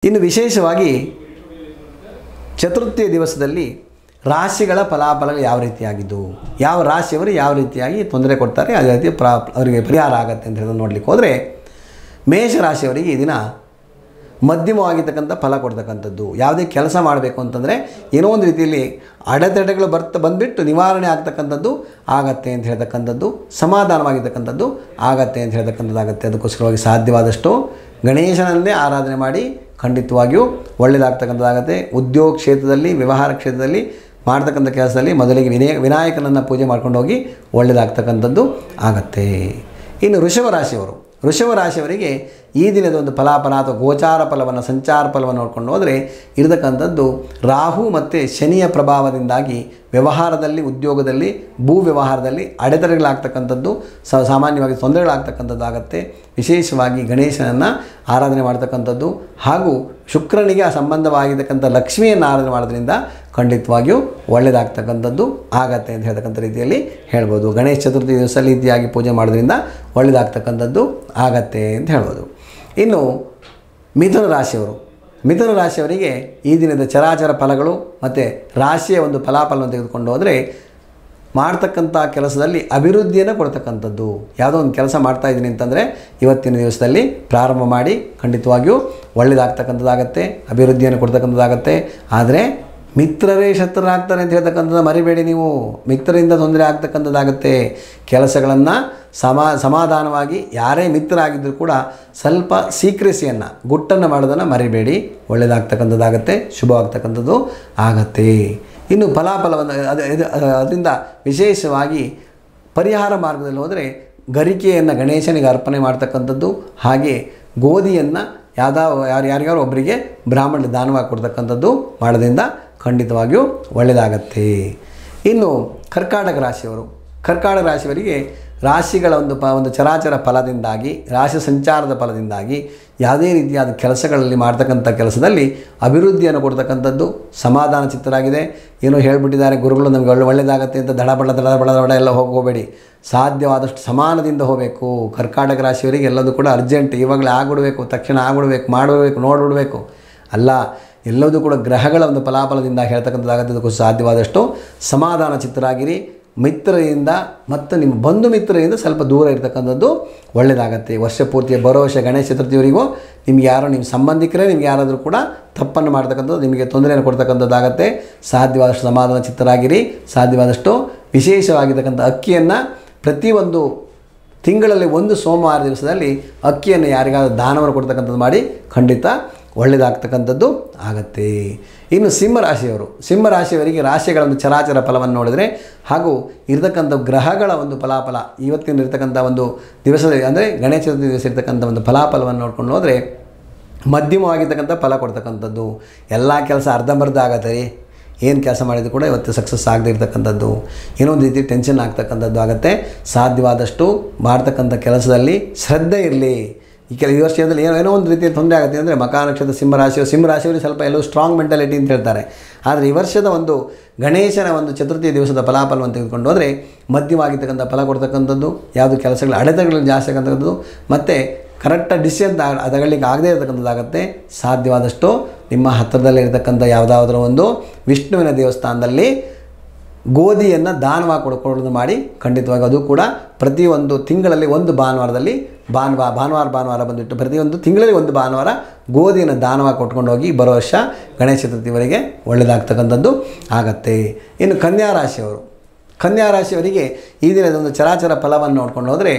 ಇನ್ನು ವಿಶೇಷವಾಗಿ ಚತುರ್ಥಿಯ ದಿವಸದಲ್ಲಿ ರಾಶಿಗಳ ಫಲಾಫಲಗಳು ಯಾವ ರೀತಿಯಾಗಿದ್ದು ಯಾವ ರಾಶಿಯವರು ಯಾವ ರೀತಿಯಾಗಿ ತೊಂದರೆ ಕೊಡ್ತಾರೆ ಅದೇ ರೀತಿ ಪ್ರಾ ಅವರಿಗೆ ಪರಿಹಾರ ಆಗುತ್ತೆ ಅಂತ ಹೇಳಿ ನೋಡಲಿಕ್ಕೆ ಹೋದರೆ ಮೇಷರಾಶಿಯವರಿಗೆ ಈ ದಿನ ಮಧ್ಯಮವಾಗಿರ್ತಕ್ಕಂಥ ಫಲ ಕೊಡ್ತಕ್ಕಂಥದ್ದು ಯಾವುದೇ ಕೆಲಸ ಮಾಡಬೇಕು ಅಂತಂದರೆ ಏನೋ ಒಂದು ರೀತಿಯಲ್ಲಿ ಅಡೆತಡೆಗಳು ಬರ್ತಾ ಬಂದುಬಿಟ್ಟು ನಿವಾರಣೆ ಆಗ್ತಕ್ಕಂಥದ್ದು ಆಗತ್ತೆ ಅಂತ ಹೇಳ್ತಕ್ಕಂಥದ್ದು ಸಮಾಧಾನವಾಗಿರ್ತಕ್ಕಂಥದ್ದು ಆಗತ್ತೆ ಅಂತ ಹೇಳ್ತಕ್ಕಂಥದ್ದಾಗತ್ತೆ ಅದಕ್ಕೋಸ್ಕರವಾಗಿ ಸಾಧ್ಯವಾದಷ್ಟು ಗಣೇಶನನ್ನೇ ಆರಾಧನೆ ಮಾಡಿ ಖಂಡಿತವಾಗಿಯೂ ಒಳ್ಳೆಯದಾಗ್ತಕ್ಕಂಥದ್ದಾಗತ್ತೆ ಉದ್ಯೋಗ ಕ್ಷೇತ್ರದಲ್ಲಿ ವ್ಯವಹಾರ ಕ್ಷೇತ್ರದಲ್ಲಿ ಮಾಡ್ತಕ್ಕಂಥ ಕೆಲಸದಲ್ಲಿ ಮೊದಲಿಗೆ ವಿನಯ ವಿನಾಯಕನನ್ನು ಪೂಜೆ ಮಾಡ್ಕೊಂಡು ಹೋಗಿ ಒಳ್ಳೆಯದಾಗ್ತಕ್ಕಂಥದ್ದು ಆಗತ್ತೆ ಇನ್ನು ವೃಷಭ ರಾಶಿಯವರು ವೃಷಭ ರಾಶಿಯವರಿಗೆ ಈ ದಿನದ ಒಂದು ಫಲಾಫಲ ಅಥವಾ ಗೋಚಾರ ಫಲವನ್ನು ಸಂಚಾರ ಫಲವನ್ನು ನೋಡ್ಕೊಂಡು ಹೋದರೆ ಇರತಕ್ಕಂಥದ್ದು ರಾಹು ಮತ್ತು ಶನಿಯ ಪ್ರಭಾವದಿಂದಾಗಿ ವ್ಯವಹಾರದಲ್ಲಿ ಉದ್ಯೋಗದಲ್ಲಿ ಭೂ ವ್ಯವಹಾರದಲ್ಲಿ ಅಡೆತಡೆಗಳಾಗ್ತಕ್ಕಂಥದ್ದು ಸ ಸಾಮಾನ್ಯವಾಗಿ ತೊಂದರೆಗಳಾಗ್ತಕ್ಕಂಥದ್ದು ಆಗುತ್ತೆ ವಿಶೇಷವಾಗಿ ಗಣೇಶನನ್ನು ಆರಾಧನೆ ಮಾಡ್ತಕ್ಕಂಥದ್ದು ಹಾಗೂ ಶುಕ್ರನಿಗೆ ಆ ಸಂಬಂಧವಾಗಿರ್ತಕ್ಕಂಥ ಲಕ್ಷ್ಮಿಯನ್ನು ಆರಾಧನೆ ಮಾಡೋದ್ರಿಂದ ಖಂಡಿತವಾಗಿಯೂ ಒಳ್ಳೆಯದಾಗ್ತಕ್ಕಂಥದ್ದು ಆಗತ್ತೆ ಅಂತ ಹೇಳ್ತಕ್ಕಂಥ ರೀತಿಯಲ್ಲಿ ಹೇಳ್ಬೋದು ಗಣೇಶ ಚತುರ್ಥಿ ದಿವಸ ಈ ರೀತಿಯಾಗಿ ಪೂಜೆ ಮಾಡೋದ್ರಿಂದ ಒಳ್ಳೆಯದಾಗ್ತಕ್ಕಂಥದ್ದು ಆಗತ್ತೆ ಅಂತ ಹೇಳ್ಬೋದು ಇನ್ನು ಮಿಥುನ ರಾಶಿಯವರು ಮಿಥುನ ರಾಶಿಯವರಿಗೆ ಈ ದಿನದ ಚರಾಚರ ಫಲಗಳು ಮತ್ತು ರಾಶಿಯ ಒಂದು ಫಲಾಫಲವನ್ನು ತೆಗೆದುಕೊಂಡು ಹೋದರೆ ಮಾಡ್ತಕ್ಕಂಥ ಕೆಲಸದಲ್ಲಿ ಅಭಿವೃದ್ಧಿಯನ್ನು ಕೊಡ್ತಕ್ಕಂಥದ್ದು ಯಾವುದೋ ಒಂದು ಕೆಲಸ ಮಾಡ್ತಾ ಇದ್ದೀನಿ ಅಂತಂದರೆ ಇವತ್ತಿನ ದಿವಸದಲ್ಲಿ ಪ್ರಾರಂಭ ಮಾಡಿ ಖಂಡಿತವಾಗಿಯೂ ಒಳ್ಳೆಯದಾಗ್ತಕ್ಕಂಥದ್ದಾಗತ್ತೆ ಅಭಿವೃದ್ಧಿಯನ್ನು ಕೊಡ್ತಕ್ಕಂಥದ್ದಾಗತ್ತೆ ಆದರೆ ಮಿತ್ರರೇ ಶತ್ರುರಾಗ್ತಾರೆ ಅಂತ ಹೇಳ್ತಕ್ಕಂಥದ್ದು ಮರಿಬೇಡಿ ನೀವು ಮಿತ್ರರಿಂದ ತೊಂದರೆ ಆಗ್ತಕ್ಕಂಥದ್ದಾಗುತ್ತೆ ಕೆಲಸಗಳನ್ನು ಸಮಾ ಸಮಾಧಾನವಾಗಿ ಯಾರೇ ಮಿತ್ರರಾಗಿದ್ದರೂ ಕೂಡ ಸ್ವಲ್ಪ ಸೀಕ್ರೆಸಿಯನ್ನು ಗುಟ್ಟನ್ನು ಮಾಡೋದನ್ನು ಮರಿಬೇಡಿ ಒಳ್ಳೆಯದಾಗ್ತಕ್ಕಂಥದ್ದಾಗತ್ತೆ ಶುಭವಾಗ್ತಕ್ಕಂಥದ್ದು ಆಗತ್ತೆ ಇನ್ನು ಫಲಾಫಲವನ್ನು ಅದು ಇದು ಅದರಿಂದ ವಿಶೇಷವಾಗಿ ಪರಿಹಾರ ಮಾರ್ಗದಲ್ಲಿ ಹೋದರೆ ಗರಿಕೆಯನ್ನು ಗಣೇಶನಿಗೆ ಅರ್ಪಣೆ ಮಾಡ್ತಕ್ಕಂಥದ್ದು ಹಾಗೆ ಗೋಧಿಯನ್ನು ಯಾವ್ದಾವ ಯಾರು ಯಾರಿಗಾರು ಒಬ್ಬರಿಗೆ ಬ್ರಾಹ್ಮಣ ದಾನವಾಗಿ ಕೊಡ್ತಕ್ಕಂಥದ್ದು ಮಾಡೋದ್ರಿಂದ ಖಂಡಿತವಾಗಿಯೂ ಒಳ್ಳೆಯದಾಗತ್ತೆ ಇನ್ನು ಕರ್ಕಾಟಕ ರಾಶಿಯವರು ಕರ್ಕಾಟಕ ರಾಶಿಯವರಿಗೆ ರಾಶಿಗಳ ಒಂದು ಪ ಒಂದು ಚರಾಚರ ಫಲದಿಂದಾಗಿ ರಾಶಿ ಸಂಚಾರದ ಫಲದಿಂದಾಗಿ ಯಾವುದೇ ರೀತಿಯಾದ ಕೆಲಸಗಳಲ್ಲಿ ಮಾಡ್ತಕ್ಕಂಥ ಕೆಲಸದಲ್ಲಿ ಅಭಿವೃದ್ಧಿಯನ್ನು ಕೊಡ್ತಕ್ಕಂಥದ್ದು ಸಮಾಧಾನ ಚಿತ್ತರಾಗಿದೆ ಏನೋ ಹೇಳ್ಬಿಟ್ಟಿದ್ದಾರೆ ಗುರುಗಳು ನಮಗೆ ಒಳ್ಳೆ ಒಳ್ಳೆಯದಾಗತ್ತೆ ಅಂತ ದಡಬಡ ದಡಬಡ ದಡ ಎಲ್ಲ ಹೋಗೋಬೇಡಿ ಸಾಧ್ಯವಾದಷ್ಟು ಸಮಾನದಿಂದ ಹೋಗಬೇಕು ಕರ್ಕಾಟಕ ರಾಶಿಯವರಿಗೆ ಎಲ್ಲದೂ ಕೂಡ ಅರ್ಜೆಂಟ್ ಇವಾಗಲೇ ಆಗ್ಬಿಡ್ಬೇಕು ತಕ್ಷಣ ಆಗ್ಬಿಡ್ಬೇಕು ಮಾಡಬೇಕು ನೋಡ್ಬಿಡ್ಬೇಕು ಅಲ್ಲ ಎಲ್ಲದೂ ಕೂಡ ಗ್ರಹಗಳ ಒಂದು ಫಲಾಫಲದಿಂದ ಹೇಳ್ತಕ್ಕಂಥದ್ದಾಗತ್ತೆ ಅದಕ್ಕೂ ಸಾಧ್ಯವಾದಷ್ಟು ಸಮಾಧಾನ ಚಿತ್ತರಾಗಿರಿ ಮಿತ್ರರಿಂದ ಮತ್ತು ನಿಮ್ಮ ಬಂಧು ಮಿತ್ರರಿಂದ ಸ್ವಲ್ಪ ದೂರ ಇರ್ತಕ್ಕಂಥದ್ದು ಒಳ್ಳೆಯದಾಗತ್ತೆ ವರ್ಷ ಪೂರ್ತಿಯ ಬರೋ ವರ್ಷ ಗಣೇಶ ಚತುರ್ಥಿಯವರಿಗೂ ನಿಮ್ಗೆ ಯಾರೋ ನಿಮ್ಮ ಸಂಬಂಧಿಕರೇ ನಿಮ್ಗೆ ಯಾರಾದರೂ ಕೂಡ ತಪ್ಪನ್ನು ಮಾಡ್ತಕ್ಕಂಥದ್ದು ನಿಮಗೆ ತೊಂದರೆಯನ್ನು ಕೊಡ್ತಕ್ಕಂಥದ್ದಾಗತ್ತೆ ಸಾಧ್ಯವಾದಷ್ಟು ಸಮಾಧಾನ ಚಿತ್ತರಾಗಿರಿ ಸಾಧ್ಯವಾದಷ್ಟು ವಿಶೇಷವಾಗಿರ್ತಕ್ಕಂಥ ಅಕ್ಕಿಯನ್ನು ಪ್ರತಿಯೊಂದು ತಿಂಗಳಲ್ಲಿ ಒಂದು ಸೋಮವಾರ ದಿವಸದಲ್ಲಿ ಅಕ್ಕಿಯನ್ನು ಯಾರಿಗಾದ್ರೂ ದಾನವನ್ನು ಕೊಡ್ತಕ್ಕಂಥದ್ದು ಮಾಡಿ ಖಂಡಿತ ಒಳ್ಳೆಯದಾಗ್ತಕ್ಕಂಥದ್ದು ಆಗತ್ತೆ ಇನ್ನು ಸಿಂಹರಾಶಿಯವರು ಸಿಂಹರಾಶಿಯವರಿಗೆ ರಾಶಿಗಳ ಒಂದು ಚರಾಚರ ಫಲವನ್ನು ನೋಡಿದರೆ ಹಾಗೂ ಇರತಕ್ಕಂಥ ಗ್ರಹಗಳ ಒಂದು ಫಲಾಫಲ ಇವತ್ತಿನ ಇರತಕ್ಕಂಥ ಒಂದು ದಿವಸದ ಅಂದರೆ ಗಣೇಶ ಚತುರ್ಥಿ ದಿವಸ ಇರತಕ್ಕಂಥ ಒಂದು ಫಲಾಫಲವನ್ನು ನೋಡ್ಕೊಂಡು ಹೋದರೆ ಮಧ್ಯಮವಾಗಿರ್ತಕ್ಕಂಥ ಫಲ ಕೊಡ್ತಕ್ಕಂಥದ್ದು ಎಲ್ಲ ಕೆಲಸ ಅರ್ಧಂಬರ್ಧ ಆಗತ್ತೆ ರೀ ಏನು ಕೆಲಸ ಮಾಡಿದ್ರು ಕೂಡ ಇವತ್ತು ಸಕ್ಸಸ್ ಆಗದೆ ಇರ್ತಕ್ಕಂಥದ್ದು ಏನೋ ಒಂದು ರೀತಿ ಟೆನ್ಷನ್ ಆಗ್ತಕ್ಕಂಥದ್ದು ಆಗುತ್ತೆ ಸಾಧ್ಯವಾದಷ್ಟು ಮಾಡ್ತಕ್ಕಂಥ ಕೆಲಸದಲ್ಲಿ ಶ್ರದ್ಧೆ ಇರಲಿ ಈ ಕೆಲ ಈ ವರ್ಷದಲ್ಲಿ ಏನೋ ಏನೋ ಒಂದು ರೀತಿಯ ತೊಂದರೆ ಆಗುತ್ತೆ ಅಂದರೆ ಮಕಾ ನಕ್ಷತ್ರ ಸಿಂಹರಾಶಿಯು ಸಿಂಹರಾಶಿಯವರಿಗೆ ಸ್ವಲ್ಪ ಎಲ್ಲೋ ಸ್ಟ್ರಾಂಗ್ ಮೆಂಟಾಲಿಟಿ ಅಂತ ಹೇಳ್ತಾರೆ ಆದರೆ ಈ ವರ್ಷದ ಒಂದು ಗಣೇಶನ ಒಂದು ಚತುರ್ಥಿ ದಿವಸದ ಫಲಾಫಲವನ್ನು ತೆಗೆದುಕೊಂಡು ಹೋದರೆ ಮಧ್ಯವಾಗಿರ್ತಕ್ಕಂಥ ಫಲ ಕೊಡ್ತಕ್ಕಂಥದ್ದು ಯಾವುದು ಕೆಲಸಗಳ ಅಡೆತಡೆಗಳು ಜಾಸ್ತಿ ಆಗತಕ್ಕಂಥದ್ದು ಮತ್ತು ಕರೆಕ್ಟಾಗಿ ಡಿಸಿಷನ್ ತಗೊಳ್ಳಿಕ್ಕೆ ಆಗದೇ ಇರತಕ್ಕಂಥದ್ದಾಗತ್ತೆ ಸಾಧ್ಯವಾದಷ್ಟು ನಿಮ್ಮ ಹತ್ತಿರದಲ್ಲಿ ಇರತಕ್ಕಂಥ ಯಾವುದಾದ್ರೂ ಒಂದು ವಿಷ್ಣುವಿನ ದೇವಸ್ಥಾನದಲ್ಲಿ ಗೋಧಿಯನ್ನು ದಾನವಾಗಿ ಕೊಡ್ಕೊಳ್ಳೋದು ಮಾಡಿ ಖಂಡಿತವಾಗಿ ಅದು ಕೂಡ ಪ್ರತಿಯೊಂದು ತಿಂಗಳಲ್ಲಿ ಒಂದು ಭಾನುವಾರದಲ್ಲಿ ಭಾನುವಾರ ಭಾನುವಾರ ಭಾನುವಾರ ಬಂದುಬಿಟ್ಟು ಪ್ರತಿಯೊಂದು ತಿಂಗಳಲ್ಲಿ ಒಂದು ಭಾನುವಾರ ಗೋಧಿಯನ್ನು ದಾನವಾಗಿ ಕೊಟ್ಕೊಂಡು ಹೋಗಿ ಬರೋ ವರ್ಷ ಗಣೇಶ ಚತುರ್ಥಿವರೆಗೆ ಒಳ್ಳೆಯದಾಗ್ತಕ್ಕಂಥದ್ದು ಆಗತ್ತೆ ಇನ್ನು ಕನ್ಯಾ ರಾಶಿಯವರು ಕನ್ಯಾ ರಾಶಿಯವರಿಗೆ ಈ ದಿನದ ಒಂದು ಚರಾಚರ ಫಲವನ್ನು ನೋಡ್ಕೊಂಡು ಹೋದರೆ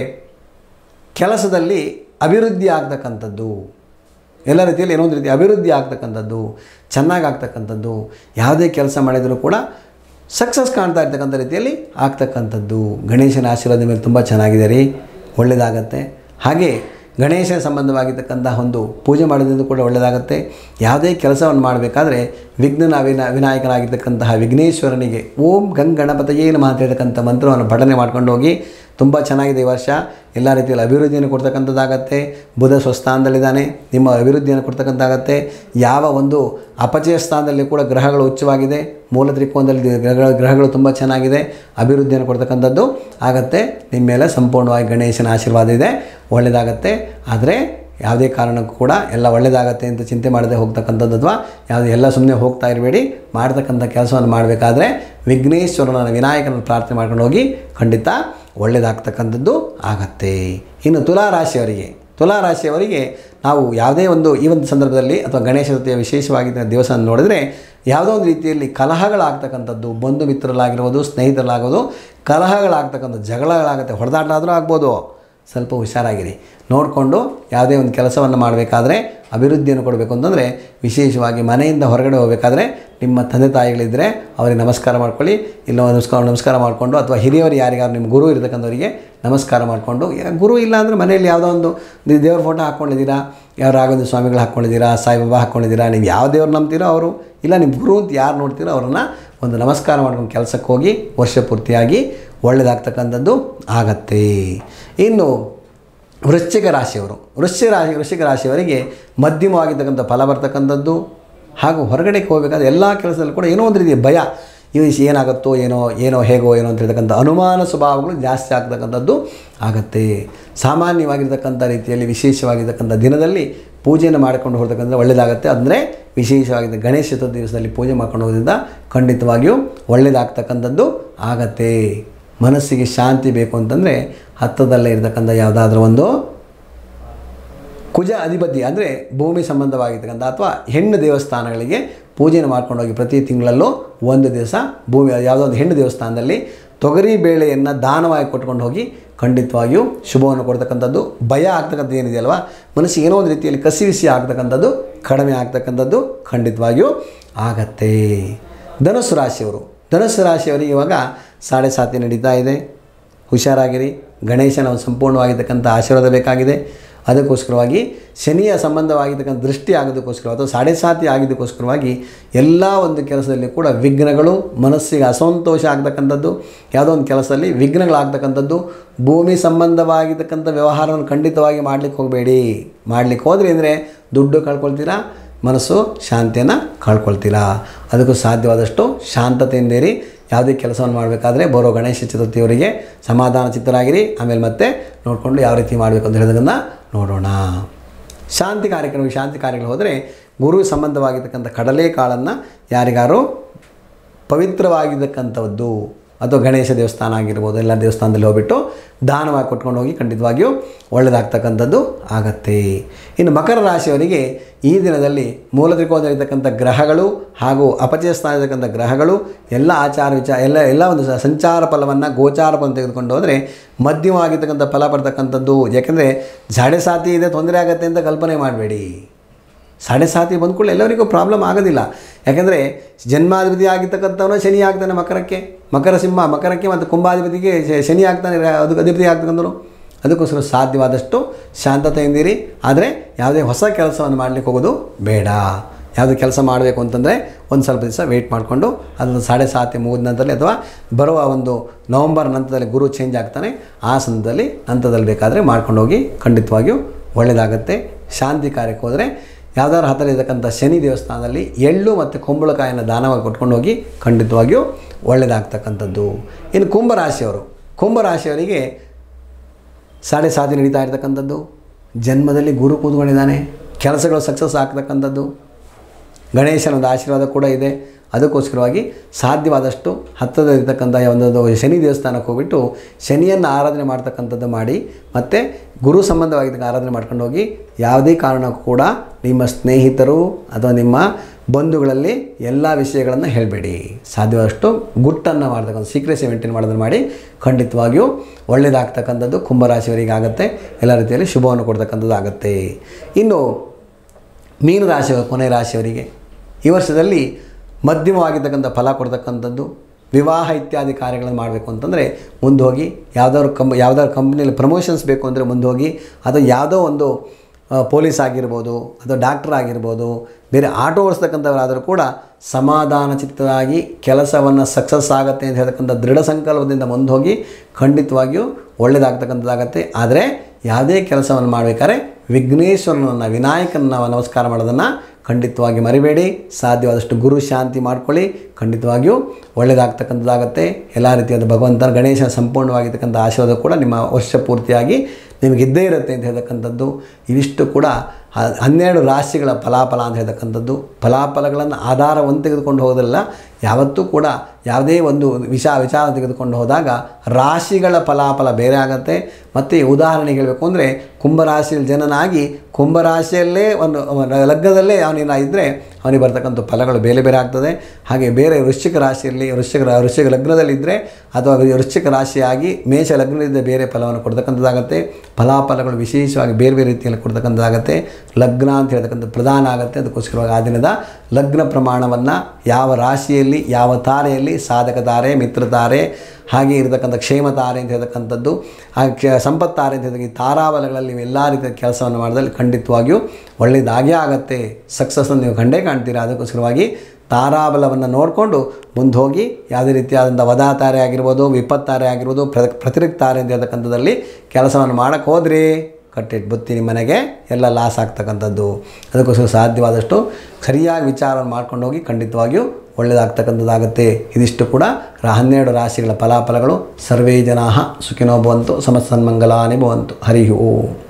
ಕೆಲಸದಲ್ಲಿ ಅಭಿವೃದ್ಧಿ ಆಗ್ತಕ್ಕಂಥದ್ದು ಎಲ್ಲ ರೀತಿಯಲ್ಲಿ ಏನೋ ಒಂದು ರೀತಿ ಅಭಿವೃದ್ಧಿ ಆಗ್ತಕ್ಕಂಥದ್ದು ಚೆನ್ನಾಗಿ ಆಗ್ತಕ್ಕಂಥದ್ದು ಯಾವುದೇ ಕೆಲಸ ಮಾಡಿದರೂ ಕೂಡ ಸಕ್ಸಸ್ ಕಾಣ್ತಾ ಇರ್ತಕ್ಕಂಥ ರೀತಿಯಲ್ಲಿ ಆಗ್ತಕ್ಕಂಥದ್ದು ಗಣೇಶನ ಆಶೀರ್ವಾದ ಮೇಲೆ ತುಂಬ ಚೆನ್ನಾಗಿದೆ ರೀ ಒಳ್ಳೆಯದಾಗತ್ತೆ ಹಾಗೆ ಗಣೇಶನ ಸಂಬಂಧವಾಗಿರ್ತಕ್ಕಂಥ ಒಂದು ಪೂಜೆ ಮಾಡೋದ್ರಿಂದ ಕೂಡ ಒಳ್ಳೆಯದಾಗುತ್ತೆ ಯಾವುದೇ ಕೆಲಸವನ್ನು ಮಾಡಬೇಕಾದ್ರೆ ವಿಘ್ನನ ವಿನ ವಿನಾಯಕನಾಗಿರ್ತಕ್ಕಂತಹ ವಿಘ್ನೇಶ್ವರನಿಗೆ ಓಂ ಗಂಗ್ ಗಣಪತಿಯೇ ನಮಃ ಅಂತ ಹೇಳ್ತಕ್ಕಂಥ ಮಂತ್ರವನ್ನು ಪಠನೆ ಮಾಡ್ಕೊಂಡು ಹೋಗಿ ತುಂಬ ಚೆನ್ನಾಗಿದೆ ಈ ವರ್ಷ ಎಲ್ಲ ರೀತಿಯಲ್ಲಿ ಅಭಿವೃದ್ಧಿಯನ್ನು ಕೊಡ್ತಕ್ಕಂಥದ್ದಾಗತ್ತೆ ಬುಧ ಸ್ವಸ್ಥಾನದಲ್ಲಿದ್ದಾನೆ ನಿಮ್ಮ ಅಭಿವೃದ್ಧಿಯನ್ನು ಕೊಡ್ತಕ್ಕಂಥಾಗತ್ತೆ ಯಾವ ಒಂದು ಅಪಚಯ ಸ್ಥಾನದಲ್ಲಿ ಕೂಡ ಗ್ರಹಗಳು ಉಚ್ಚವಾಗಿದೆ ಮೂಲ ತ್ರಿಕೋನದಲ್ಲಿ ಗ್ರಹಗಳು ಗ್ರಹಗಳು ತುಂಬ ಚೆನ್ನಾಗಿದೆ ಅಭಿವೃದ್ಧಿಯನ್ನು ಕೊಡ್ತಕ್ಕಂಥದ್ದು ಆಗತ್ತೆ ನಿಮ್ಮ ಮೇಲೆ ಸಂಪೂರ್ಣವಾಗಿ ಗಣೇಶನ ಆಶೀರ್ವಾದ ಇದೆ ಒಳ್ಳೆಯದಾಗತ್ತೆ ಆದರೆ ಯಾವುದೇ ಕಾರಣಕ್ಕೂ ಕೂಡ ಎಲ್ಲ ಒಳ್ಳೆಯದಾಗತ್ತೆ ಅಂತ ಚಿಂತೆ ಮಾಡದೆ ಹೋಗ್ತಕ್ಕಂಥದ್ದು ಅಥವಾ ಯಾವುದೇ ಎಲ್ಲ ಸುಮ್ಮನೆ ಹೋಗ್ತಾ ಇರಬೇಡಿ ಮಾಡ್ತಕ್ಕಂಥ ಕೆಲಸವನ್ನು ಮಾಡಬೇಕಾದ್ರೆ ವಿಘ್ನೇಶ್ವರನ ವಿನಾಯಕನ ಪ್ರಾರ್ಥನೆ ಮಾಡ್ಕೊಂಡು ಹೋಗಿ ಖಂಡಿತ ಒಳ್ಳೆಯದಾಗ್ತಕ್ಕಂಥದ್ದು ಆಗತ್ತೆ ಇನ್ನು ತುಲಾ ರಾಶಿಯವರಿಗೆ ತುಲಾ ರಾಶಿಯವರಿಗೆ ನಾವು ಯಾವುದೇ ಒಂದು ಈ ಒಂದು ಸಂದರ್ಭದಲ್ಲಿ ಅಥವಾ ಗಣೇಶ ಚತುರ್ಥಿಯ ವಿಶೇಷವಾಗಿ ದಿವಸ ನೋಡಿದರೆ ಯಾವುದೋ ಒಂದು ರೀತಿಯಲ್ಲಿ ಕಲಹಗಳಾಗ್ತಕ್ಕಂಥದ್ದು ಬಂಧು ಮಿತ್ರರಲ್ಲಾಗಿರ್ಬೋದು ಸ್ನೇಹಿತರಲ್ಲಾಗೋದು ಕಲಹಗಳಾಗ್ತಕ್ಕಂಥ ಜಗಳಗಳಾಗುತ್ತೆ ಹೊಡೆದಾಟ ಆದರೂ ಆಗ್ಬೋದು ಸ್ವಲ್ಪ ಹುಷಾರಾಗಿರಿ ನೋಡಿಕೊಂಡು ಯಾವುದೇ ಒಂದು ಕೆಲಸವನ್ನು ಮಾಡಬೇಕಾದ್ರೆ ಅಭಿವೃದ್ಧಿಯನ್ನು ಕೊಡಬೇಕು ಅಂತಂದರೆ ವಿಶೇಷವಾಗಿ ಮನೆಯಿಂದ ಹೊರಗಡೆ ಹೋಗಬೇಕಾದ್ರೆ ನಿಮ್ಮ ತಂದೆ ತಾಯಿಗಳಿದ್ದರೆ ಅವರಿಗೆ ನಮಸ್ಕಾರ ಮಾಡ್ಕೊಳ್ಳಿ ಇಲ್ಲ ನಮಸ್ಕಾರ ನಮಸ್ಕಾರ ಮಾಡಿಕೊಂಡು ಅಥವಾ ಹಿರಿಯವರು ಯಾರಿಗಾರು ನಿಮ್ಮ ಗುರು ಇರತಕ್ಕಂಥವರಿಗೆ ನಮಸ್ಕಾರ ಮಾಡಿಕೊಂಡು ಈಗ ಗುರು ಇಲ್ಲ ಅಂದರೆ ಮನೆಯಲ್ಲಿ ಯಾವುದೋ ಒಂದು ದೇ- ದೇವ್ರ ಫೋಟೋ ಹಾಕ್ಕೊಂಡಿದ್ದೀರಾ ಯಾವ ರಾಘವೇಂದ್ರ ಸ್ವಾಮಿಗಳು ಹಾಕ್ಕೊಂಡಿದ್ದೀರಾ ಸಾಯಿಬಾಬಾ ಹಾಕ್ಕೊಂಡಿದ್ದೀರಾ ನೀವು ಯಾವ ದೇವ್ರು ನಂಬ್ತೀರೋ ಅವರು ಇಲ್ಲ ನಿಮ್ಮ ಗುರು ಅಂತ ಯಾರು ನೋಡ್ತೀರೋ ಅವರನ್ನು ಒಂದು ನಮಸ್ಕಾರ ಮಾಡ್ಕೊಂಡು ಕೆಲಸಕ್ಕೆ ಹೋಗಿ ವರ್ಷ ಪೂರ್ತಿಯಾಗಿ ಒಳ್ಳೆಯದಾಗ್ತಕ್ಕಂಥದ್ದು ಆಗತ್ತೆ ಇನ್ನು ವೃಶ್ಚಿಕ ರಾಶಿಯವರು ವೃಶ್ಚಿಕ ರಾಶಿ ವೃಶ್ಚಿಕ ರಾಶಿಯವರಿಗೆ ಮಧ್ಯಮವಾಗಿರ್ತಕ್ಕಂಥ ಫಲ ಬರ್ತಕ್ಕಂಥದ್ದು ಹಾಗೂ ಹೊರಗಡೆ ಹೋಗಬೇಕಾದ್ರೆ ಎಲ್ಲ ಕೆಲಸದಲ್ಲೂ ಕೂಡ ಏನೋ ಒಂದು ರೀತಿಯ ಭಯ ಇವು ಏನಾಗುತ್ತೋ ಏನೋ ಏನೋ ಹೇಗೋ ಏನೋ ಅಂತ ಹೇಳ್ತಕ್ಕಂಥ ಅನುಮಾನ ಸ್ವಭಾವಗಳು ಜಾಸ್ತಿ ಆಗ್ತಕ್ಕಂಥದ್ದು ಆಗತ್ತೆ ಸಾಮಾನ್ಯವಾಗಿರ್ತಕ್ಕಂಥ ರೀತಿಯಲ್ಲಿ ವಿಶೇಷವಾಗಿರ್ತಕ್ಕಂಥ ದಿನದಲ್ಲಿ ಪೂಜೆಯನ್ನು ಮಾಡಿಕೊಂಡು ಹೋಗ್ತಕ್ಕಂಥ ಒಳ್ಳೆಯದಾಗುತ್ತೆ ಅಂದರೆ ವಿಶೇಷವಾಗಿ ಗಣೇಶ ಚತುರ್ಥಿ ದಿವಸದಲ್ಲಿ ಪೂಜೆ ಮಾಡ್ಕೊಂಡು ಹೋಗೋದ್ರಿಂದ ಖಂಡಿತವಾಗಿಯೂ ಒಳ್ಳೆಯದಾಗ್ತಕ್ಕಂಥದ್ದು ಆಗತ್ತೆ ಮನಸ್ಸಿಗೆ ಶಾಂತಿ ಬೇಕು ಅಂತಂದರೆ ಹತ್ತದಲ್ಲೇ ಇರತಕ್ಕಂಥ ಯಾವುದಾದ್ರೂ ಒಂದು ಕುಜ ಅಧಿಪತಿ ಅಂದರೆ ಭೂಮಿ ಸಂಬಂಧವಾಗಿರ್ತಕ್ಕಂಥ ಅಥವಾ ಹೆಣ್ಣು ದೇವಸ್ಥಾನಗಳಿಗೆ ಪೂಜೆಯನ್ನು ಮಾಡ್ಕೊಂಡೋಗಿ ಪ್ರತಿ ತಿಂಗಳಲ್ಲೂ ಒಂದು ದಿವಸ ಭೂಮಿ ಯಾವುದೋ ಒಂದು ಹೆಣ್ಣು ದೇವಸ್ಥಾನದಲ್ಲಿ ತೊಗರಿ ಬೇಳೆಯನ್ನು ದಾನವಾಗಿ ಕೊಟ್ಕೊಂಡು ಹೋಗಿ ಖಂಡಿತವಾಗಿಯೂ ಶುಭವನ್ನು ಕೊಡ್ತಕ್ಕಂಥದ್ದು ಭಯ ಆಗ್ತಕ್ಕಂಥದ್ದು ಏನಿದೆಯಲ್ವಾ ಮನಸ್ಸಿಗೆ ಏನೋ ಒಂದು ರೀತಿಯಲ್ಲಿ ಕಸಿವಿಸಿ ಆಗ್ತಕ್ಕಂಥದ್ದು ಕಡಿಮೆ ಆಗ್ತಕ್ಕಂಥದ್ದು ಖಂಡಿತವಾಗಿಯೂ ಆಗತ್ತೆ ಧನುಸ್ಸು ರಾಶಿಯವರು ಧನುಸ್ಸು ರಾಶಿಯವರಿಗೆ ಇವಾಗ ಸಾಡೆ ಸಾತಿ ನಡೀತಾ ಇದೆ ಹುಷಾರಾಗಿರಿ ಗಣೇಶನ ಒಂದು ಸಂಪೂರ್ಣವಾಗಿರ್ತಕ್ಕಂಥ ಆಶೀರ್ವಾದ ಬೇಕಾಗಿದೆ ಅದಕ್ಕೋಸ್ಕರವಾಗಿ ಶನಿಯ ಸಂಬಂಧವಾಗಿರ್ತಕ್ಕಂಥ ದೃಷ್ಟಿ ಆಗೋದಕ್ಕೋಸ್ಕರ ಅಥವಾ ಸಾಡೆ ಸಾತಿ ಆಗಿದ್ದಕ್ಕೋಸ್ಕರವಾಗಿ ಎಲ್ಲ ಒಂದು ಕೆಲಸದಲ್ಲಿ ಕೂಡ ವಿಘ್ನಗಳು ಮನಸ್ಸಿಗೆ ಅಸಂತೋಷ ಆಗ್ತಕ್ಕಂಥದ್ದು ಯಾವುದೋ ಒಂದು ಕೆಲಸದಲ್ಲಿ ವಿಘ್ನಗಳಾಗ್ತಕ್ಕಂಥದ್ದು ಭೂಮಿ ಸಂಬಂಧವಾಗಿರ್ತಕ್ಕಂಥ ವ್ಯವಹಾರವನ್ನು ಖಂಡಿತವಾಗಿ ಮಾಡಲಿಕ್ಕೆ ಹೋಗಬೇಡಿ ಮಾಡಲಿಕ್ಕೆ ಹೋದ್ರಿ ಅಂದರೆ ದುಡ್ಡು ಕಳ್ಕೊಳ್ತೀರಾ ಮನಸ್ಸು ಶಾಂತಿಯನ್ನು ಕಳ್ಕೊಳ್ತೀರಾ ಅದಕ್ಕೂ ಸಾಧ್ಯವಾದಷ್ಟು ಶಾಂತತೆಯಿಂದಿರಿ ಯಾವುದೇ ಕೆಲಸವನ್ನು ಮಾಡಬೇಕಾದ್ರೆ ಬರೋ ಗಣೇಶ ಚತುರ್ಥಿಯವರಿಗೆ ಸಮಾಧಾನ ಚಿತ್ತರಾಗಿರಿ ಆಮೇಲೆ ಮತ್ತೆ ನೋಡಿಕೊಂಡು ಯಾವ ರೀತಿ ಮಾಡಬೇಕು ಅಂತ ಹೇಳೋದನ್ನು ನೋಡೋಣ ಶಾಂತಿ ಕಾರ್ಯಕ್ರಮ ಶಾಂತಿ ಕಾರ್ಯಗಳು ಹೋದರೆ ಗುರು ಸಂಬಂಧವಾಗಿರ್ತಕ್ಕಂಥ ಕಡಲೆಕಾಳನ್ನು ಯಾರಿಗಾರು ಪವಿತ್ರವಾಗಿರ್ತಕ್ಕಂಥದ್ದು ಅಥವಾ ಗಣೇಶ ದೇವಸ್ಥಾನ ಆಗಿರ್ಬೋದು ಎಲ್ಲ ದೇವಸ್ಥಾನದಲ್ಲಿ ಹೋಗ್ಬಿಟ್ಟು ದಾನವಾಗಿ ಕೊಟ್ಕೊಂಡು ಹೋಗಿ ಖಂಡಿತವಾಗಿಯೂ ಒಳ್ಳೆಯದಾಗ್ತಕ್ಕಂಥದ್ದು ಆಗತ್ತೆ ಇನ್ನು ಮಕರ ರಾಶಿಯವರಿಗೆ ಈ ದಿನದಲ್ಲಿ ಮೂಲ ತ್ರಿಕೋನದಲ್ಲಿರ್ತಕ್ಕಂಥ ಗ್ರಹಗಳು ಹಾಗೂ ಅಪಚಯ ಸ್ಥಾನದಲ್ಲಿರ್ತಕ್ಕಂಥ ಗ್ರಹಗಳು ಎಲ್ಲ ಆಚಾರ ವಿಚಾರ ಎಲ್ಲ ಎಲ್ಲ ಒಂದು ಸ- ಸಂಚಾರ ಫಲವನ್ನು ಗೋಚಾರ ಫಲ ತೆಗೆದುಕೊಂಡು ಹೋದರೆ ಮಧ್ಯಮವಾಗಿರ್ತಕ್ಕಂಥ ಫಲ ಬರ್ತಕ್ಕಂಥದ್ದು ಯಾಕೆಂದರೆ ಜಾಡೆ ಸಾತಿ ಇದೆ ತೊಂದರೆ ಆಗುತ್ತೆ ಅಂತ ಕಲ್ಪನೆ ಮಾಡಬೇಡಿ ಸಾಡೆ ಸಾತಿ ಬಂದ್ಕೊಳ್ಳಿ ಎಲ್ಲರಿಗೂ ಪ್ರಾಬ್ಲಮ್ ಆಗೋದಿಲ್ಲ ಯಾಕೆಂದರೆ ಜನ್ಮಾಧಿಪತಿ ಆಗಿರ್ತಕ್ಕಂಥವನು ಶನಿ ಆಗ್ತಾನೆ ಮಕರಕ್ಕೆ ಮಕರ ಸಿಂಹ ಮಕರಕ್ಕೆ ಮತ್ತು ಕುಂಭಾಧಿಪತಿಗೆ ಶ- ಶನಿ ಆಗ್ತಾನೆ ರ- ಅದಕ್ಕೆ ಅಧಿಪತಿ ಆಗ್ತಕ್ಕಂಥವ್ರು ಅದಕ್ಕೋಸ್ಕರ ಸಾಧ್ಯವಾದಷ್ಟು ಶಾಂತತೆಯಿಂದಿರಿ ಆದರೆ ಯಾವುದೇ ಹೊಸ ಕೆಲಸವನ್ನು ಮಾಡಲಿಕ್ಕೆ ಹೋಗೋದು ಬೇಡ ಯಾವುದೇ ಕೆಲಸ ಮಾಡಬೇಕು ಅಂತಂದರೆ ಒಂದು ಸ್ವಲ್ಪ ದಿವಸ ವೆಯ್ಟ್ ಮಾಡಿಕೊಂಡು ಅದನ್ನು ಸಾಡೆ ಸಾತಿ ಮುಗಿದ ನಂತರದಲ್ಲಿ ಅಥವಾ ಬರುವ ಒಂದು ನವಂಬರ್ ನಂತರದಲ್ಲಿ ಗುರು ಚೇಂಜ್ ಆಗ್ತಾನೆ ಆ ಸಂದರ್ಭದಲ್ಲಿ ಹಂತದಲ್ಲಿ ಬೇಕಾದರೆ ಮಾಡ್ಕೊಂಡು ಹೋಗಿ ಖಂಡಿತವಾಗಿಯೂ ಒಳ್ಳೆಯದಾಗುತ್ತೆ ಶಾಂತಿ ಕಾರ್ಯಕ್ಕೆ ಹೋದರೆ ಯಾವ್ದಾದ್ರು ಹತ್ತಿರ ಇರತಕ್ಕಂಥ ಶನಿ ದೇವಸ್ಥಾನದಲ್ಲಿ ಎಳ್ಳು ಮತ್ತು ಕುಂಬಳಕಾಯನ್ನು ದಾನವಾಗಿ ಕೊಟ್ಕೊಂಡು ಹೋಗಿ ಖಂಡಿತವಾಗಿಯೂ ಒಳ್ಳೆಯದಾಗ್ತಕ್ಕಂಥದ್ದು ಇನ್ನು ಕುಂಭರಾಶಿಯವರು ಕುಂಭರಾಶಿಯವರಿಗೆ ಸಾಡೆ ಸಾಧಿ ನಡೀತಾ ಇರ್ತಕ್ಕಂಥದ್ದು ಜನ್ಮದಲ್ಲಿ ಗುರು ಕೂತ್ಕೊಂಡಿದ್ದಾನೆ ಕೆಲಸಗಳು ಸಕ್ಸಸ್ ಆಗ್ತಕ್ಕಂಥದ್ದು ಗಣೇಶನ ಒಂದು ಆಶೀರ್ವಾದ ಕೂಡ ಇದೆ ಅದಕ್ಕೋಸ್ಕರವಾಗಿ ಸಾಧ್ಯವಾದಷ್ಟು ಹತ್ತಿರದಲ್ಲಿರ್ತಕ್ಕಂಥ ಒಂದು ಶನಿ ದೇವಸ್ಥಾನಕ್ಕೆ ಹೋಗ್ಬಿಟ್ಟು ಶನಿಯನ್ನು ಆರಾಧನೆ ಮಾಡ್ತಕ್ಕಂಥದ್ದು ಮಾಡಿ ಮತ್ತು ಗುರು ಸಂಬಂಧವಾಗಿದ್ದ ಆರಾಧನೆ ಮಾಡ್ಕೊಂಡು ಹೋಗಿ ಯಾವುದೇ ಕಾರಣಕ್ಕೂ ಕೂಡ ನಿಮ್ಮ ಸ್ನೇಹಿತರು ಅಥವಾ ನಿಮ್ಮ ಬಂಧುಗಳಲ್ಲಿ ಎಲ್ಲ ವಿಷಯಗಳನ್ನು ಹೇಳಬೇಡಿ ಸಾಧ್ಯವಾದಷ್ಟು ಗುಟ್ಟನ್ನು ಮಾಡ್ತಕ್ಕಂಥ ಸೀಕ್ರೆಸಿ ಮೇಂಟೈನ್ ಮಾಡೋದನ್ನು ಮಾಡಿ ಖಂಡಿತವಾಗಿಯೂ ಒಳ್ಳೆಯದಾಗ್ತಕ್ಕಂಥದ್ದು ಕುಂಭರಾಶಿಯವರಿಗೆ ಆಗುತ್ತೆ ಎಲ್ಲ ರೀತಿಯಲ್ಲಿ ಶುಭವನ್ನು ಕೊಡ್ತಕ್ಕಂಥದ್ದು ಆಗುತ್ತೆ ಇನ್ನು ಮೀನು ರಾಶಿ ಕೊನೆ ರಾಶಿಯವರಿಗೆ ಈ ವರ್ಷದಲ್ಲಿ ಮಧ್ಯಮವಾಗಿರ್ತಕ್ಕಂಥ ಫಲ ಕೊಡ್ತಕ್ಕಂಥದ್ದು ವಿವಾಹ ಇತ್ಯಾದಿ ಕಾರ್ಯಗಳನ್ನು ಮಾಡಬೇಕು ಅಂತಂದರೆ ಮುಂದೆ ಹೋಗಿ ಯಾವುದಾದ್ರು ಕಂಪ್ ಯಾವುದಾದ್ರು ಕಂಪ್ನಿಯಲ್ಲಿ ಪ್ರಮೋಷನ್ಸ್ ಬೇಕು ಅಂದರೆ ಮುಂದೆ ಹೋಗಿ ಅಥವಾ ಯಾವುದೋ ಒಂದು ಆ, ಪೊಲೀಸ್ ಆಗಿರ್ಬೋದು ಅಥವಾ ಡಾಕ್ಟರ್ ಆಗಿರ್ಬೋದು ಬೇರೆ ಆಟೋ ಓಡಿಸ್ತಕ್ಕಂಥವರಾದರೂ ಕೂಡ ಸಮಾಧಾನ ಚಿತ್ತರಾಗಿ ಕೆಲಸವನ್ನು ಸಕ್ಸಸ್ ಆಗುತ್ತೆ ಅಂತ ಹೇಳ್ತಕ್ಕಂಥ ದೃಢ ಸಂಕಲ್ಪದಿಂದ ಮುಂದೆ ಹೋಗಿ ಖಂಡಿತವಾಗಿಯೂ ಒಳ್ಳೆಯದಾಗ್ತಕ್ಕಂಥದ್ದಾಗತ್ತೆ ಆದರೆ ಯಾವುದೇ ಕೆಲಸವನ್ನು ಮಾಡಬೇಕಾದ್ರೆ ವಿಘ್ನೇಶ್ವರನನ್ನು ವಿನಾಯಕನ ನಮಸ್ಕಾರ ಮಾಡೋದನ್ನು ಖಂಡಿತವಾಗಿ ಮರಿಬೇಡಿ ಸಾಧ್ಯವಾದಷ್ಟು ಗುರು ಶಾಂತಿ ಮಾಡ್ಕೊಳ್ಳಿ ಖಂಡಿತವಾಗಿಯೂ ಒಳ್ಳೆಯದಾಗ್ತಕ್ಕಂಥದ್ದಾಗತ್ತೆ ಎಲ್ಲ ರೀತಿಯಾದ ಭಗವಂತನ ಗಣೇಶನ ಸಂಪೂರ್ಣವಾಗಿರ್ತಕ್ಕಂಥ ಆಶೀರ್ವಾದ ಕೂಡ ನಿಮ್ಮ ವರ್ಷ ಪೂರ್ತಿಯಾಗಿ ನಿಮಗೆ ಇದ್ದೇ ಇರುತ್ತೆ ಅಂತ ಹೇಳ್ತಕ್ಕಂಥದ್ದು ಇವಿಷ್ಟು ಕೂಡ ಹ- ಹನ್ನೆರಡು ರಾಶಿಗಳ ಫಲಾಫಲ ಅಂತ ಹೇಳ್ತಕ್ಕಂಥದ್ದು ಫಲಾಫಲಗಳನ್ನು ಆಧಾರವನ್ನು ತೆಗೆದುಕೊಂಡು ಹೋಗೋದಿಲ್ಲ ಯಾವತ್ತೂ ಕೂಡ ಯಾವುದೇ ಒಂದು ವಿಷ ವಿಚಾರ ತೆಗೆದುಕೊಂಡು ಹೋದಾಗ ರಾಶಿಗಳ ಫಲಾಫಲ ಬೇರೆ ಆಗುತ್ತೆ ಮತ್ತು ಈ ಉದಾಹರಣೆಗೆ ಹೇಳಬೇಕು ಅಂದರೆ ಕುಂಭರಾಶಿಯಲ್ಲಿ ಜನನಾಗಿ ಕುಂಭರಾಶಿಯಲ್ಲೇ ಒಂದು ಅವನ ಲಗ್ನದಲ್ಲೇ ಅವನಿನ ಇದ್ದರೆ ಅವನಿಗೆ ಬರ್ತಕ್ಕಂಥ ಫಲಗಳು ಬೇರೆ ಬೇರೆ ಆಗ್ತದೆ ಹಾಗೆ ಬೇರೆ ವೃಶ್ಚಿಕ ರಾಶಿಯಲ್ಲಿ ವೃಶ್ಚಿಕ ರಾ- ವೃಶ್ಚಿಕ ಲಗ್ನದಲ್ಲಿದ್ದರೆ ಅಥವಾ ವೃಶ್ಚಿಕ ರಾಶಿಯಾಗಿ ಮೇಷ ಲಗ್ನದಿಂದ ಬೇರೆ ಫಲವನ್ನು ಕೊಡ್ತಕ್ಕಂಥದ್ದಾಗತ್ತೆ ಫಲಾಫಲಗಳು ವಿಶೇಷವಾಗಿ ಬೇರೆ ಬೇರೆ ರೀತಿಯಲ್ಲಿ ಕೊಡ್ತಕ್ಕಂಥದ್ದಾಗತ್ತೆ ಲಗ್ನ ಅಂತ ಹೇಳ್ತಕ್ಕಂಥ ಪ್ರಧಾನ ಆಗುತ್ತೆ ಅದಕ್ಕೋಸ್ಕರವಾಗಿ ಆ ದಿನದ ಲಗ್ನ ಪ್ರಮಾಣವನ್ನು ಯಾವ ರಾಶಿಯಲ್ಲಿ ಯಾವ ತಾರೆಯಲ್ಲಿ ಸಾಧಕ ತಾರೆ ಮಿತ್ರ ತಾರೆ ಹಾಗೆ ಇರತಕ್ಕಂಥ ಕ್ಷೇಮ ತಾರೆ ಅಂತ ಹೇಳ್ತಕ್ಕಂಥದ್ದು ಆ ಕ್ಷ ಸಂಪತ್ ತಾರೆ ಅಂತ ಹೇಳ್ತಕ್ಕಂಥ ಈ ತಾರಾಬಲಗಳಲ್ಲಿ ನೀವು ಎಲ್ಲ ರೀತಿಯ ಕೆಲಸವನ್ನು ಮಾಡಿದಲ್ಲಿ ಖಂಡಿತವಾಗಿಯೂ ಒಳ್ಳೆಯದಾಗೇ ಆಗುತ್ತೆ ಸಕ್ಸಸ್ಸನ್ನು ನೀವು ಕಂಡೇ ಕಾಣ್ತೀರಾ ಅದಕ್ಕೋಸ್ಕರವಾಗಿ ತಾರಾಬಲವನ್ನು ನೋಡಿಕೊಂಡು ಮುಂದೆ ಹೋಗಿ ಯಾವುದೇ ರೀತಿಯಾದಂಥ ವದಾತಾರೆ ಆಗಿರ್ಬೋದು ವಿಪತ್ತಾರೆ ಆಗಿರ್ಬೋದು ಪ್ರ ಪ್ರತಿರಿಕ್ತ ತಾರೆ ಅಂತ ಹೇಳ್ತಕ್ಕಂಥದ್ದಲ್ಲಿ ಕೆಲಸವನ್ನು ಮಾಡೋಕ್ಕೆ ಹೋದ್ರಿ ಕಟ್ಟಿಟ್ಟು ಬುತ್ತಿ ನಿಮ್ಮ ಮನೆಗೆ ಎಲ್ಲ ಲಾಸ್ ಆಗ್ತಕ್ಕಂಥದ್ದು ಅದಕ್ಕೋಸ್ಕರ ಸಾಧ್ಯವಾದಷ್ಟು ಸರಿಯಾಗಿ ವಿಚಾರವನ್ನು ಮಾಡ್ಕೊಂಡು ಹೋಗಿ ಖಂಡಿತವಾಗಿಯೂ ಒಳ್ಳೆಯದಾಗ್ತಕ್ಕಂಥದ್ದಾಗುತ್ತೆ ಇದಿಷ್ಟು ಕೂಡ ರ- ಹನ್ನೆರಡು ರಾಶಿಗಳ ಫಲಾಫಲಗಳು ಸರ್ವೇ ಜನಾ ಸುಖಿನೋ ಭವಂತು ಸಮಸ್ಸನ್ಮಂಗಲಾನಿ ಭವಂತು ಹರಿ ಓಂ